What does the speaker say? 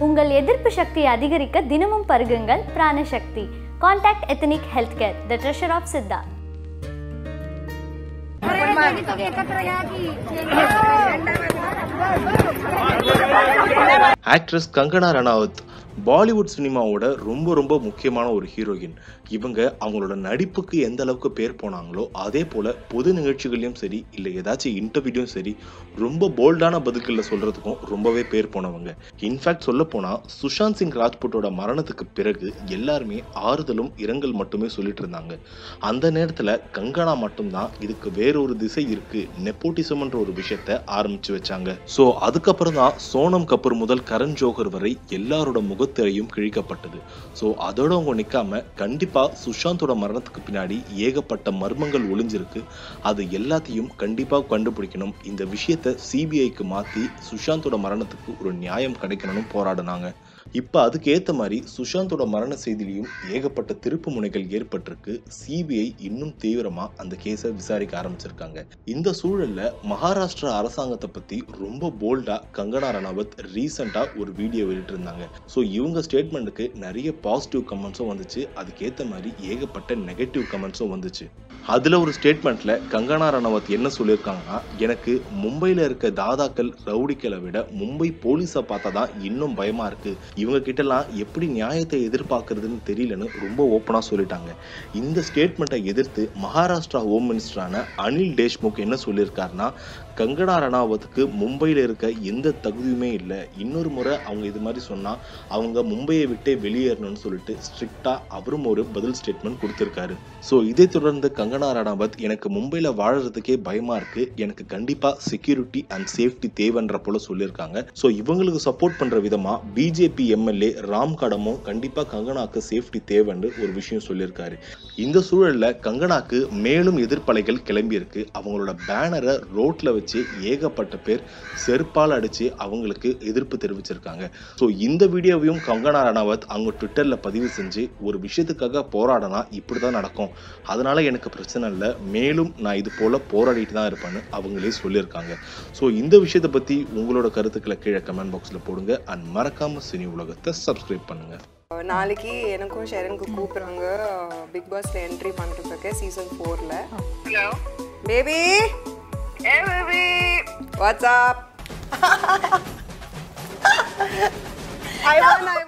உங்கள் எதிர்ப்பு சக்தியை அதிகரிக்க தினமும் பருகுங்கள் Pranashakti contact ethnic health care the treasure of Siddha actress Kangana Ranaut Bollywood சினிமாவோட ரொம்ப ரொம்ப முக்கியமான ஒரு ஹீரோயின் இவங்க அவங்களோட நடிப்புக்கு எந்த அளவுக்கு பேர் போனாங்களோ அதே போல பொது நிகழ்ச்சிகளையும் சரி இல்லை ஏதாச்சும் இன்டர்வியூலையும் சரி ரொம்ப போல்டான பதில்களில் சொல்றதுக்கும் ரொம்பவே பேர் போனவங்க இன்ஃபேக்ட் சொல்ல போனா சுஷாந்த் சிங் ராஜ்புட்டோட மரணத்துக்கு பிறகு எல்லாருமே ஆறுதலும் இரங்கல் மட்டுமே சொல்லிட்டு இருந்தாங்க அந்த நேரத்துல கங்கனா மட்டும்தான் இதுக்கு வேறொரு திசை இருக்கு நெப்போட்டிசம்ன்ற ஒரு விஷயத்த ஆரம்பிச்சு வச்சாங்க ஸோ அதுக்கப்புறம் தான் சோனம் கபூர் முதல் கரண் ஜோஹர் வரை எல்லாரோட முகத்திரையும் கிழிக்கப்பட்டது ஸோ அதோட அவங்க நிற்காம கண்டிப்பா சுஷாந்தோட மரணத்துக்கு பின்னாடி ஏகப்பட்ட மர்மங்கள் ஒளிஞ்சிருக்கு அது எல்லாத்தையும் கண்டிப்பா கண்டுபிடிக்கணும் இந்த விஷயத்த சிபிஐக்கு மாத்தி சுஷாந்தோட மரணத்துக்கு ஒரு நியாயம் கிடைக்கணும்னு போராடினாங்க இப்போ அதுக்கு ஏத்த மாதிரி சுஷாந்தோட மரண செய்தியிலையும் ஏகப்பட்ட திருப்பு முனைகள் ஏற்பட்டிருக்கு சிபிஐ இன்னும் தீவிரமா அந்த கேஸை விசாரிக்க ஆரம்பிச்சிருக்காங்க இந்த சூழல்ல மகாராஷ்டிரா அரசாங்கத்தை பத்தி ரொம்ப போல்டா கங்கனா ரணாவத் ரீசெண்டா ஒரு வீடியோ வெளியிட்டிருந்தாங்க ஸோ இவங்க ஸ்டேட்மெண்ட்டுக்கு நிறைய பாசிட்டிவ் கமெண்ட்ஸும் வந்துச்சு அதுக்கேற்ற மாதிரி ஏகப்பட்ட நெகட்டிவ் கமெண்ட்ஸும் வந்துச்சு அதுல ஒரு ஸ்டேட்மெண்ட்ல கங்கனா ரணாவத் என்ன சொல்லியிருக்காங்கன்னா எனக்கு மும்பையில இருக்க தாதாக்கள் ரவுடிக்களை விட மும்பை போலீஸை பார்த்தா தான் இன்னும் பயமா இருக்கு இவங்க கிட்டலாம் எப்படி நியாயத்தை எதிர்பார்க்கறதுன்னு தெரியலன்னு ரொம்ப ஓப்பனா சொல்லிட்டாங்க இந்த ஸ்டேட்மெண்ட்டை எதிர்த்து மகாராஷ்டிரா ஹோம் மினிஸ்டரான அனில் தேஷ்முக் என்ன சொல்லியிருக்காருன்னா கங்கனா ரணாவத்துக்கு மும்பையில் இருக்க எந்த தகுதியுமே இல்லை இன்னொரு முறை அவங்க இது மாதிரி சொன்னால் அவங்க மும்பையை விட்டே வெளியேறணும்னு சொல்லிட்டு ஸ்ட்ரிக்டாக அவரும் ஒரு பதில் ஸ்டேட்மெண்ட் கொடுத்துருக்காரு ஸோ இதை தொடர்ந்து கங்கனா ரணாவத் எனக்கு மும்பையில் வாழறதுக்கே பயமாக இருக்குது எனக்கு கண்டிப்பாக செக்யூரிட்டி அண்ட் சேஃப்டி தேவைன்ற போல சொல்லியிருக்காங்க ஸோ இவங்களுக்கு சப்போர்ட் பண்ணுற விதமாக பிஜேபி எம்எல்ஏ ராம் கடமும் கண்டிப்பாக கங்கனாக்கு சேஃப்டி தேவைன்னு ஒரு விஷயம் சொல்லியிருக்காரு இந்த சூழல்ல கங்கனாக்கு மேலும் எதிர்ப்பலைகள் கிளம்பியிருக்கு அவங்களோட பேனரை ரோட்ல வச்சு ஏகப்பட்ட பேர் செருப்பால் அடிச்சு அவங்களுக்கு எதிர்ப்பு தெரிவிச்சிருக்காங்க ஸோ இந்த வீடியோவையும் கங்கனா ரணாவத் அவங்க ட்விட்டர்ல பதிவு செஞ்சு ஒரு விஷயத்துக்காக போராடினா இப்படி தான் நடக்கும் அதனால எனக்கு பிரச்சனை இல்லை மேலும் நான் இது போல போராடிட்டு தான் இருப்பேன்னு அவங்களே சொல்லியிருக்காங்க ஸோ இந்த விஷயத்தை பத்தி உங்களோட கருத்துக்களை கீழே கமெண்ட் பாக்ஸ்ல போடுங்க அண்ட் மறக்காம சினி உலகத்தை சப்ஸ்கிரைப் பண்ணுங்க நாளைக்கு எனக்கும் ஷெரனுக்கு கூப்பிட்றாங்க பிக் பாஸ்ல என்ட்ரி பண்ணுறதுக்கு சீசன் ஃபோரில் Hello. Baby Hey, baby. WhatsApp